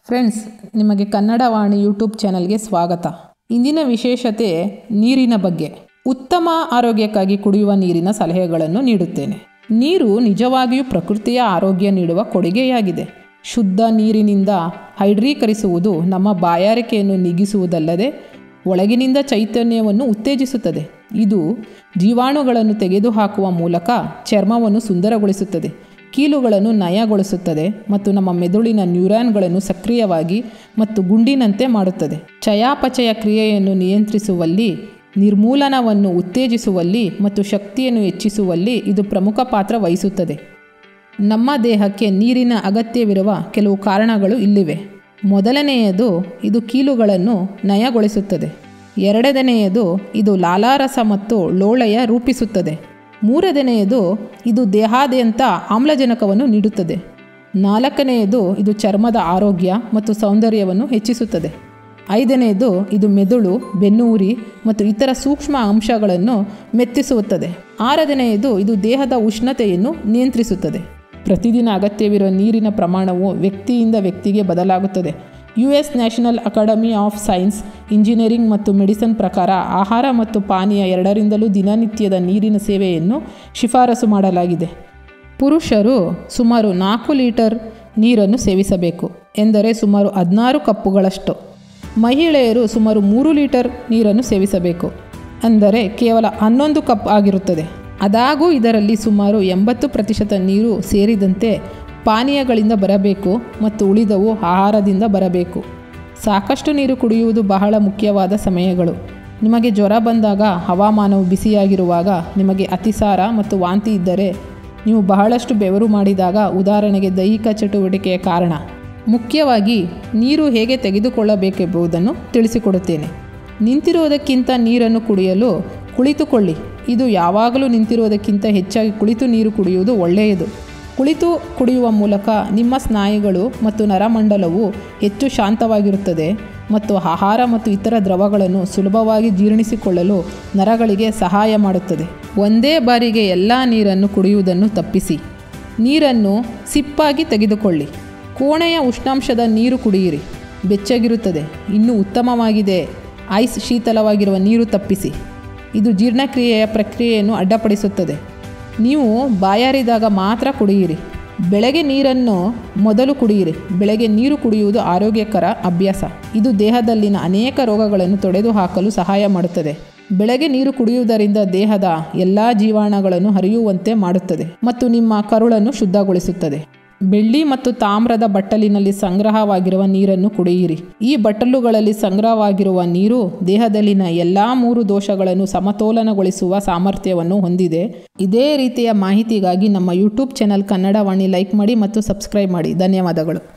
friends ನಿಮಗೆ Kannadavani YouTube ಚಾನಲ್ಗೆ ಸ್ವಾಗತ ಇಂದಿನ ವಿಶೇಷತೆ ನೀರಿನ ಬಗ್ಗೆ ಉತ್ತಮ ಆರೋಗ್ಯಕ್ಕಾಗಿ ಕುಡಿಯುವ ನೀರಿನ ಸಲಹೆಗಳನ್ನು ನೀಡುತ್ತೇನೆ ನೀರು ನಿಜವಾಗಿಯೂ ಪ್ರಕೃತಿಯ ಆರೋಗ್ಯ ನೀಡುವ ಕೊಡುಗೆಯಾಗಿದೆ ಶುದ್ಧ ನೀರಿನಿಂದ ಹೈಡ್ರೀಕರಿಸುವುದು ನಮ್ಮ ಬಾಯಾರಿಕೆಯನ್ನು ನೀಗಿಸುವುದಲ್ಲದೆ ಒಳಗಿನಿಂದ ಚೈತನ್ಯವನ್ನು ಉತ್ತೇಜಿಸುತ್ತದೆ ಇದು ಜೀವಾಣುಗಳನ್ನು ತೆಗೆದುಹಾಕುವ ಮೂಲಕ ಚರ್ಮವನ್ನು ಸುಂದರಗೊಳಿಸುತ್ತದೆ ಕೀಲುಗಳನ್ನು ನಯಗೊಳಿಸುತ್ತದೆ ಮತ್ತು ನಮ್ಮ ಮೆದುಳಿನ ನ್ಯೂರಾನ್ಗಳನ್ನು ಸಕ್ರಿಯವಾಗಿ ಮತ್ತು ಗುಂಡಿನಂತೆ ಮಾಡುತ್ತದೆ ಚಯಾಪಚಯ ಕ್ರಿಯೆಯನ್ನು ನಿಯಂತ್ರಿಸುವಲ್ಲಿ ನಿರ್ಮೂಲನವನ್ನು ಉತ್ತೇಜಿಸುವಲ್ಲಿ ಮತ್ತು ಶಕ್ತಿಯನ್ನು ಹೆಚ್ಚಿಸುವಲ್ಲಿ ಇದು ಪ್ರಮುಖ ಪಾತ್ರ ವಹಿಸುತ್ತದೆ ನಮ್ಮ ದೇಹಕ್ಕೆ ನೀರಿನ ಅಗತ್ಯವಿರುವ ಕೆಲವು ಕಾರಣಗಳು ಇಲ್ಲಿವೆ ಮೊದಲನೆಯದು ಇದು ಕೀಲುಗಳನ್ನು ನಯಗೊಳಿಸುತ್ತದೆ ಎರಡನೆಯದು ಇದು ಲಾಲಾರಸ ಮತ್ತು ಲೋಳೆಯ ರೂಪಿಸುತ್ತದೆ ಮೂರನೆಯದು ಇದು ದೇಹಾದ್ಯಂತ ಆಮ್ಲಜನಕವನ್ನು ನೀಡುತ್ತದೆ ನಾಲ್ಕನೆಯದು ಇದು ಚರ್ಮದ ಆರೋಗ್ಯ ಮತ್ತು ಸೌಂದರ್ಯವನ್ನು ಹೆಚ್ಚಿಸುತ್ತದೆ ಐದನೆಯದು ಇದು ಮೆದುಳು ಬೆನ್ನುಹುರಿ ಮತ್ತು ಇತರ ಸೂಕ್ಷ್ಮ ಅಂಶಗಳನ್ನು ಮೆತ್ತಿಸುತ್ತದೆ ಆರನೆಯದು ಇದು ದೇಹದ ಉಷ್ಣತೆಯನ್ನು ನಿಯಂತ್ರಿಸುತ್ತದೆ ಪ್ರತಿದಿನ ಅಗತ್ಯವಿರುವ ನೀರಿನ ಪ್ರಮಾಣವು ವ್ಯಕ್ತಿಯಿಂದ ವ್ಯಕ್ತಿಗೆ ಬದಲಾಗುತ್ತದೆ U S national academy of science engineering ಮತ್ತು ಮೆಡಿಸನ್ ಪ್ರಕಾರ ಆಹಾರ ಮತ್ತು ಪಾನೀಯ ಎರಡರಿಂದಲೂ ದಿನನಿತ್ಯದ ನೀರಿನ ಸೇವೆಯನ್ನು ಶಿಫಾರಸು ಮಾಡಲಾಗಿದೆ ಪುರುಷರು ಸುಮಾರು ನಾಲ್ಕು ಲೀಟರ್ ನೀರನ್ನು ಸೇವಿಸಬೇಕು ಎಂದರೆ ಸುಮಾರು ಹದಿನಾರು ಕಪ್ಪುಗಳಷ್ಟು ಮಹಿಳೆಯರು ಸುಮಾರು ಮೂರು ಲೀಟರ್ ನೀರನ್ನು ಸೇವಿಸಬೇಕು ಅಂದರೆ ಕೇವಲ ಹನ್ನೊಂದು ಕಪ್ ಆಗಿರುತ್ತದೆ ಅದಾಗೂ ಇದರಲ್ಲಿ ಸುಮಾರು ಎಂಬತ್ತು ಪ್ರತಿಶತ ನೀರು ಸೇರಿದಂತೆ ಪಾನೀಯಗಳಿಂದ ಬರಬೇಕು ಮತ್ತು ಉಳಿದವು ಆಹಾರದಿಂದ ಬರಬೇಕು ಸಾಕಷ್ಟು ನೀರು ಕುಡಿಯುವುದು ಬಹಳ ಮುಖ್ಯವಾದ ಸಮಯಗಳು ನಿಮಗೆ ಜ್ವರ ಬಂದಾಗ ಹವಾಮಾನವು ಬಿಸಿಯಾಗಿರುವಾಗ ನಿಮಗೆ ಅತಿಸಾರ ಮತ್ತು ವಾಂತಿ ಇದ್ದರೆ ನೀವು ಬಹಳಷ್ಟು ಬೆವರು ಮಾಡಿದಾಗ ಉದಾಹರಣೆಗೆ ದೈಹಿಕ ಚಟುವಟಿಕೆಯ ಕಾರಣ ಮುಖ್ಯವಾಗಿ ನೀರು ಹೇಗೆ ತೆಗೆದುಕೊಳ್ಳಬೇಕೆಂಬುದನ್ನು ತಿಳಿಸಿಕೊಡುತ್ತೇನೆ ನಿಂತಿರುವುದಕ್ಕಿಂತ ನೀರನ್ನು ಕುಡಿಯಲು ಕುಳಿತುಕೊಳ್ಳಿ ಇದು ಯಾವಾಗಲೂ ನಿಂತಿರುವುದಕ್ಕಿಂತ ಹೆಚ್ಚಾಗಿ ಕುಳಿತು ನೀರು ಕುಡಿಯುವುದು ಒಳ್ಳೆಯದು ಕುಳಿತು ಕುಡಿಯುವ ಮೂಲಕ ನಿಮ್ಮ ಸ್ನಾಯುಗಳು ಮತ್ತು ನರಮಂಡಲವು ಹೆಚ್ಚು ಶಾಂತವಾಗಿರುತ್ತದೆ ಮತ್ತು ಆಹಾರ ಮತ್ತು ಇತರ ದ್ರವಗಳನ್ನು ಸುಲಭವಾಗಿ ಜೀರ್ಣಿಸಿಕೊಳ್ಳಲು ನರಗಳಿಗೆ ಸಹಾಯ ಮಾಡುತ್ತದೆ ಒಂದೇ ಬಾರಿಗೆ ಎಲ್ಲ ನೀರನ್ನು ಕುಡಿಯುವುದನ್ನು ತಪ್ಪಿಸಿ ನೀರನ್ನು ಸಿಪ್ಪಾಗಿ ತೆಗೆದುಕೊಳ್ಳಿ ಕೋಣೆಯ ಉಷ್ಣಾಂಶದ ನೀರು ಕುಡಿಯಿರಿ ಬೆಚ್ಚಗಿರುತ್ತದೆ ಇನ್ನೂ ಉತ್ತಮವಾಗಿದೆ ಐಸ್ ಶೀತಲವಾಗಿರುವ ನೀರು ತಪ್ಪಿಸಿ ಇದು ಜೀರ್ಣಕ್ರಿಯೆಯ ಪ್ರಕ್ರಿಯೆಯನ್ನು ಅಡ್ಡಪಡಿಸುತ್ತದೆ ನೀವು ಬಾಯಾರಿದಾಗ ಮಾತ್ರ ಕುಡಿಯಿರಿ ಬೆಳಗ್ಗೆ ನೀರನ್ನು ಮೊದಲು ಕುಡಿಯಿರಿ ಬೆಳಗ್ಗೆ ನೀರು ಕುಡಿಯುವುದು ಆರೋಗ್ಯಕರ ಅಭ್ಯಾಸ ಇದು ದೇಹದಲ್ಲಿನ ಅನೇಕ ರೋಗಗಳನ್ನು ತೊಡೆದುಹಾಕಲು ಸಹಾಯ ಮಾಡುತ್ತದೆ ಬೆಳಗ್ಗೆ ನೀರು ಕುಡಿಯುವುದರಿಂದ ದೇಹದ ಎಲ್ಲ ಜೀವಾಣುಗಳನ್ನು ಹರಿಯುವಂತೆ ಮಾಡುತ್ತದೆ ಮತ್ತು ನಿಮ್ಮ ಕರುಳನ್ನು ಶುದ್ಧಗೊಳಿಸುತ್ತದೆ ಬೆಳ್ಳಿ ಮತ್ತು ತಾಮ್ರದ ಬಟ್ಟಲಿನಲ್ಲಿ ಸಂಗ್ರಹವಾಗಿರುವ ನೀರನ್ನು ಕುಡಿಯಿರಿ ಈ ಬಟ್ಟಲುಗಳಲ್ಲಿ ಸಂಗ್ರಹವಾಗಿರುವ ನೀರು ದೇಹದಲ್ಲಿನ ಎಲ್ಲ ಮೂರು ದೋಷಗಳನ್ನು ಸಮತೋಲನಗೊಳಿಸುವ ಸಾಮರ್ಥ್ಯವನ್ನು ಹೊಂದಿದೆ ಇದೇ ರೀತಿಯ ಮಾಹಿತಿಗಾಗಿ ನಮ್ಮ ಯೂಟ್ಯೂಬ್ ಚಾನಲ್ ಕನ್ನಡವಾಣಿ ಲೈಕ್ ಮಾಡಿ ಮತ್ತು ಸಬ್ಸ್ಕ್ರೈಬ್ ಮಾಡಿ ಧನ್ಯವಾದಗಳು